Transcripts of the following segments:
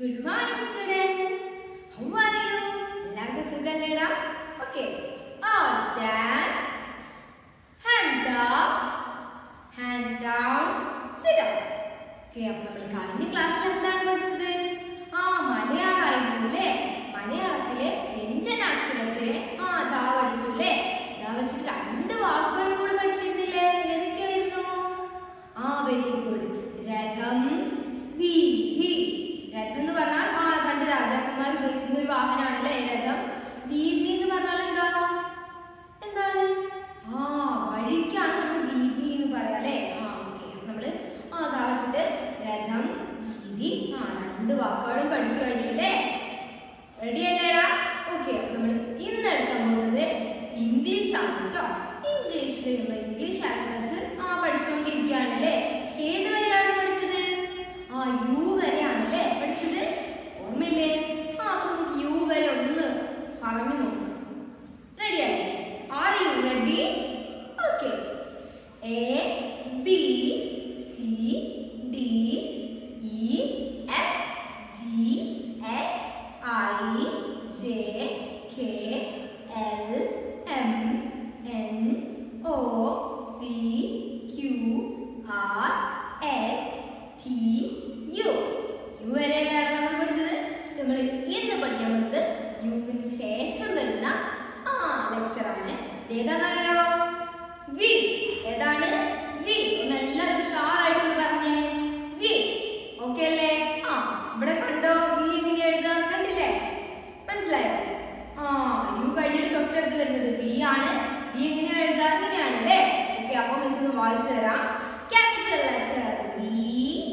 good morning students how are you എല്ലാവർക്കും സുഖല്ലേടാ okay all stand hands up hands down sit down okay അപ്പോൾ നമ്മൾ കഴിഞ്ഞ ക്ലാസ്സിൽ എന്താണ് പഠിച്ചത് ആ മലയാളമായിരുന്നു അല്ലേ മലയാളത്തിലെ വ്യഞ്ജനാക്ഷരത്തിലെ ആ ദാ പഠിച്ചു അല്ലേ ദാ വെച്ചിട്ട് രണ്ട് വാക്കുകൾ കൂടെ പഠിച്ചിരുന്നില്ലേ ഏതൊക്കെയായിരുന്നു ആ വെരി ഗുഡ് രഥം വീഥി രഥം എന്ന് പറഞ്ഞാൽ ആ പണ്ട് രാജാക്കന്മാർ ഉപയോഗിച്ചിരുന്ന ഒരു വാഹനമാണല്ലേ രഥം വീഥി എന്ന് പറഞ്ഞാൽ എന്താ എന്താണ് ആ വഴിക്കാണ് നമ്മൾ വീഥി എന്ന് പറയാം അല്ലേ ആ ഓക്കെ നമ്മള് ആ അതാ വെച്ചിട്ട് രഥം വീഥി ആ രണ്ട് വാക്കുകളും പഠിച്ചു കഴിഞ്ഞു അല്ലേ റെഡി അല്ലേടാ ഓക്കെ നമ്മൾ ഇന്ന് എടുക്കാൻ പോകുന്നത് ഇംഗ്ലീഷ് ആണ് കേട്ടോ ഇംഗ്ലീഷിൽ നമ്മൾ ഇംഗ്ലീഷ് ആൽഫബറ്റ്സ് ആ പഠിച്ചുകൊണ്ടിരിക്കുകയാണല്ലേ ഏത് വരെയാണ് പഠിച്ചത് ആ യു വരെയാണല്ലേ പഠിച്ചത് ഓർമ്മയില്ലേ ആ അപ്പൊ നമുക്ക് യു വരെ ഒന്ന് പറഞ്ഞു നോക്കാം റെഡി അല്ലേ are you ready okay A B C D E F G H I J K L M N O P Q R S T U U വരെയാണ് നമ്മൾ പഠിച്ചത് നമ്മൾ ഇന്ന് പഠിക്കാൻ പോകുന്നത് യുവിന് ശേഷം വരുന്ന ആ ലെക്ചർ ആണ് ഏതാണെന്നറിയോ വി ഏതാണ് വി ഒന്ന് എല്ലാവരും ഉഷാറായിട്ട് ഒന്ന് പറഞ്ഞേ വി ഓക്കെ അല്ലേ ആ ഇവിടെ കണ്ടോ വി എങ്ങനെ എഴുതാൻ കണ്ടില്ലേ മനസ്സിലായോ ആ യു കഴിഞ്ഞിട്ട് തൊട്ടടുത്ത് വരുന്നത് വി ആണ് വി എങ്ങനെ എഴുതാൻ ഇങ്ങനെയാണ് അല്ലേ ഓക്കെ അപ്പൊ മിസ് ഒന്ന് വായിച്ചു തരാം capital letter V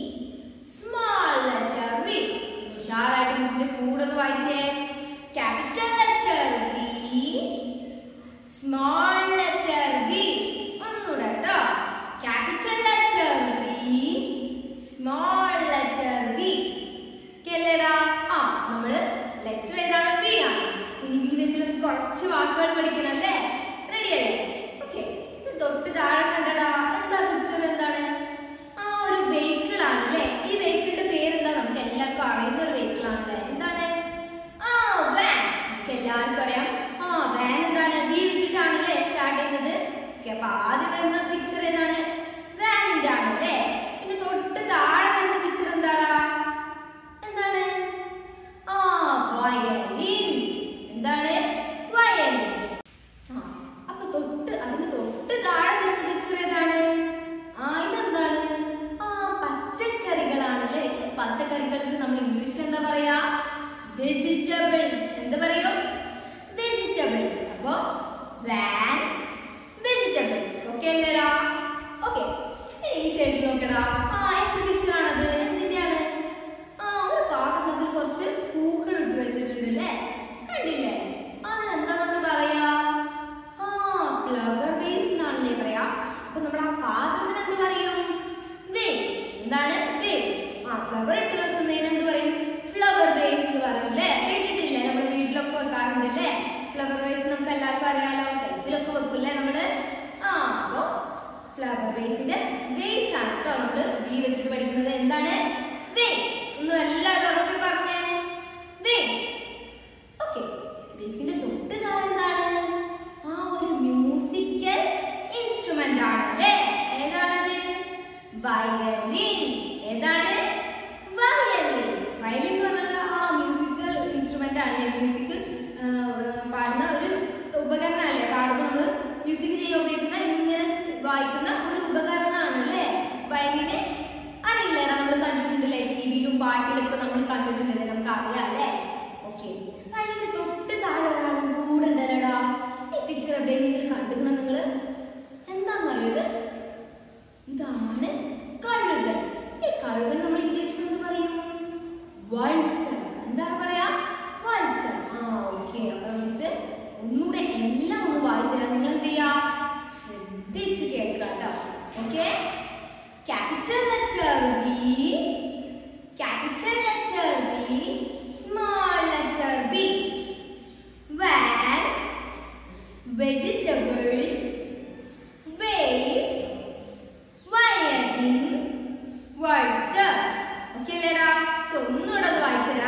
small letter V ഉഷാറായിട്ട് മിസ്സിന്റെ കൂടെ ഒന്ന് വായിച്ചേ capital letter V small letter V ഒന്നുകൂടെ കേട്ടോ capital letter V small letter V കേളടാ ആ നമ്മള് ലെറ്റർ ഏതാണ് വി ആണ് ഇനി വി വെച്ച് നമുക്ക് കുറച്ച് വാക്കുകൾ പഠിക്കണം അല്ലേ റെഡി അല്ലേ ഓക്കെ തൊട്ട് താഴെ കണ്ടടാ എന്താ പിക്ചർ എന്താണ് ആ ഒരു വെഹിക്കിൾ ആണ് അല്ലേ ഈ വെഹിക്കിളിന്റെ പേരെന്താ നമുക്ക് എല്ലാവർക്കും അറിയുന്ന ഒരു വെഹിക്കിൾ ആണല്ലേ എന്താണ് ആ വാൻ നമുക്ക് എല്ലാവർക്കും അറിയാം ആ വാൻ എന്താണ് വി വെച്ചിട്ടാണല്ലേ സ്റ്റാർട്ട് ചെയ്യുന്നത് ഓക്കെ അപ്പൊ ആദ്യം വരുന്ന പിക്ചർ ഏതാണ് വാനിന്റെ ആണ് അല്ലേ പിന്നെ തൊട്ട് താഴെ വരുന്ന പിക്ചർ എന്താടാ എന്താണ് ആ വയലിൻ എന്താണ് വയലിൻ ആ അപ്പൊ തൊട്ട് അതിന് തൊട്ട് താഴെ വരുന്ന പിക്ചർ ഏതാണ് ആ ഇതെന്താണ് ആ പച്ചക്കറികളാണല്ലേ പച്ചക്കറികൾക്ക് നമ്മൾ ഇംഗ്ലീഷിൽ എന്താ പറയാ വെജിറ്റബിൾസ് എന്താ പറയും വെജിറ്റബിൾസ് അപ്പൊ വാൻ വെജിറ്റബിൾസ് ഓക്കെ അല്ലേടാ ഓക്കെ ഈ സൈഡിൽ നോക്കടാ ആ എന്ത് പിക്ചർ ആണത് എന്തിന്റെയാണ് ആ ഒരു പാത്രത്തിൽ കുറച്ച് പൂക്കൾ ഇട്ട് വെച്ചിട്ടുണ്ട് അല്ലേ കണ്ടില്ലേ അതിനെന്താ നമ്മൾ പറയാ ആ ഫ്ലവർ വേസ് എന്നാണല്ലേ പറയാ അപ്പൊ നമ്മൾ ആ പാത്രത്തിന് എന്ത് പറയും വേസ് എന്താണ് വേസ് ആ ഫ്ലവർ ഇട്ട് വെക്കുന്നതിന് എന്ത് പറയും ഫ്ലവർ വേസ് എന്ന് പറയും അല്ലേ കേട്ടിട്ടില്ലേ നമ്മുടെ വീട്ടിലൊക്കെ വെക്കാറുണ്ടല്ലേ ഫ്ലവർ വേസ് നമുക്ക് എല്ലാവർക്കും അറിയാലോ ഷെൽഫിലൊക്കെ വെക്കില്ലേ നമ്മള് ആ അപ്പൊ ഫ്ലവർ വേസിന്റെ വേസ് ആണ് കേട്ടോ നമ്മള് ബി വെച്ചിട്ട് പഠിക്കുന്നത് എന്താണ് വേസ് ഒന്ന് എല്ലാവരും ഉറക്കെ പറഞ്ഞേ വേസ് ഓക്കെ ബേസിന്റെ തൊട്ട് താഴെ എന്താണ് ആ ഒരു മ്യൂസിക്കൽ ഇൻസ്ട്രുമെന്റ് ആണ് അല്ലേ ഏതാണത് വയലിൻ ഏതാണ് വയലിൻ വയലിൻ എന്ന് പറഞ്ഞാൽ ആ മ്യൂസിക്കൽ ഇൻസ്ട്രുമെന്റ് ആണ് മ്യൂസിക് പാടുന്ന ഒരു ഉപകരണമല്ലേ പാടുമ്പോൾ നമ്മൾ മ്യൂസിക് ചെയ്യാൻ ഉപയോഗിക്കുന്ന ഇങ്ങനെ വായിക്കുന്ന ഒരു ഉപകരണമാണ് അല്ലേ വയലിന് അറിയില്ലേടാ നമ്മൾ കണ്ടിട്ടുണ്ടല്ലേ ടി വിയിലും പാട്ടിലൊക്കെ നമ്മൾ കണ്ടിട്ടുണ്ടല്ലേ നമുക്ക് അറിയാം അല്ലേ ഓക്കെ അതിന്റെ തൊട്ട് താഴെ ഒരാളും കൂടെ ഉണ്ടല്ലോടാ ഈ പിക്ചർ എവിടെയെങ്കിലും കണ്ടിട്ടുണ്ടോ നിങ്ങള് എന്താണെന്നറിയത് ഇതാണ് കഴുകൻ ഈ കഴുകൻ നമ്മൾ ഇംഗ്ലീഷിൽ എന്ത് പറയും വൾച്ചർ എന്താണ് പറയാ വൾച്ചർ ആ ഓക്കെ അപ്പൊ മിസ് ഒന്നുകൂടെ എല്ലാം ഒന്ന് വായിച്ചു തരാം നിങ്ങൾ എന്ത് ചെയ്യാ ശ്രദ്ധിച്ച് കേൾക്കുക കേട്ടോ okay capital letter B capital letter B small letter B van vegetables vase violin vulture okay അല്ലേടാ സോ ഒന്നുകൂടെ ഒന്ന് വായിച്ചു തരാം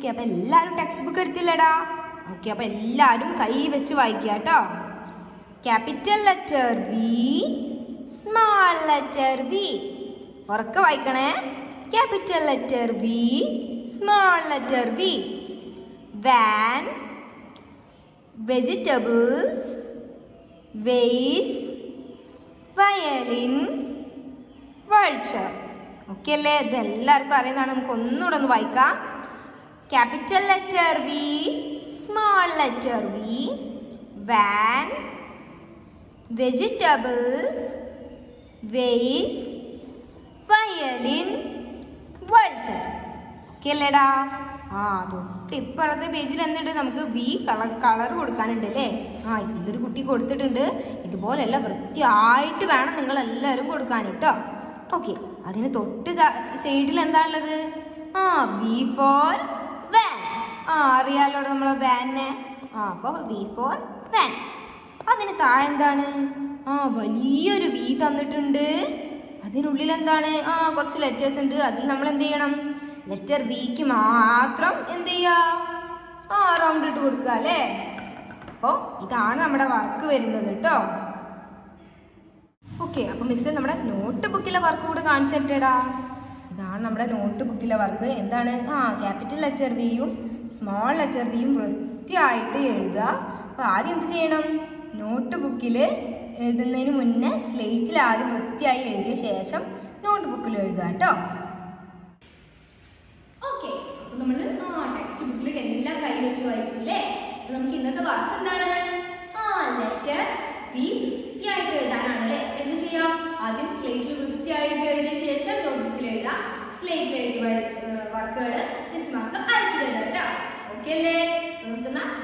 അപ്പൊ എല്ലാരും ടെക്സ്റ്റ് ബുക്ക് എടുത്തില്ലടാ ഓക്കെ അപ്പൊ എല്ലാരും കൈ വെച്ച് വായിക്കുക കേട്ടോ capital letter V small letter V ഉറക്കെ വായിക്കണേ capital letter V small letter V van vegetables vase violin vulture okay അല്ലേ ഇത് എല്ലാവർക്കും അറിയുന്നതാണ് നമുക്ക് ഒന്നുകൂടെ ഒന്ന് വായിക്കാം capital letter V small letter V van vegetables vase violin vulture okay അല്ലേടാ ആ തൊട്ട് ഇപ്പുറത്തെ പേജിൽ എന്തുണ്ട് നമുക്ക് വി കളർ കളർ കൊടുക്കാനുണ്ട് അല്ലേ ആ ഇതിലൊരു കുട്ടി കൊടുത്തിട്ടുണ്ട് ഇതുപോലെയല്ല വൃത്തിയായിട്ട് വേണം നിങ്ങൾ എല്ലാവരും കൊടുക്കാൻ കേട്ടോ ഓക്കെ അതിന് തൊട്ട് സൈഡിൽ എന്താ ഉള്ളത് ആ വി ഫോർ വാൻ ആ അറിയാലോ നമ്മളെ വാനെ ആ അപ്പൊ വി ഫോർ വാൻ അതിന് താഴെ എന്താണ് ആ വലിയൊരു വി തന്നിട്ടുണ്ട് അതിനുള്ളിൽ എന്താണ് ആ കുറച്ച് ലെറ്റേഴ്സ് ഉണ്ട് അതിൽ നമ്മൾ എന്ത് ചെയ്യണം ലെറ്റർ വിക്ക് മാത്രം എന്ത് ചെയ്യാ ആ റൗണ്ട് ഇട്ട് കൊടുക്കുക അല്ലേ അപ്പോ ഇതാണ് നമ്മുടെ വർക്ക് വരുന്നത് കേട്ടോ ഓക്കെ അപ്പൊ മിസ് നമ്മുടെ നോട്ട് ബുക്കിലെ വർക്ക് കൂടെ കാണിച്ചു തരട്ടെടാ ഇതാണ് നമ്മുടെ നോട്ട് ബുക്കിലെ വർക്ക് എന്താണ് ആ ക്യാപിറ്റൽ ലെറ്റർ വിയും സ്മോൾ ലെറ്റർ വിയും വൃത്തിയായിട്ട് എഴുതുക അപ്പൊ ആദ്യം എന്ത് ചെയ്യണം നോട്ട് ബുക്കിൽ എഴുതുന്നതിന് മുന്നേ സ്ലേറ്റിൽ ആദ്യം വൃത്തിയായി എഴുതിയ ശേഷം നോട്ട് ബുക്കിൽ എഴുതുക കേട്ടോ ഓക്കെ അപ്പൊ നമ്മള് ആ ടെക്സ്റ്റ് ബുക്കിൽ എല്ലാം കൈ വെച്ച് വായിച്ചു അല്ലേ അപ്പൊ നമുക്ക് ഇന്നത്തെ വർക്ക് എന്താണ് ആ ലെറ്റർ വി വൃത്തിയായിട്ട് എഴുതാനാണ് അല്ലേ എന്ത് ചെയ്യാം ആദ്യം സ്ലേറ്റിൽ വൃത്തിയായിട്ട് എഴുതിയ ശേഷം നോട്ട് ബുക്കിൽ എഴുതാം സ്ലേറ്റിൽ എഴുതിയ വർക്കുകൾ മിസ്മാർക്ക് അയച്ചു തരാം കേട്ടോ ഓക്കെ അല്ലേ നമുക്കെന്നാ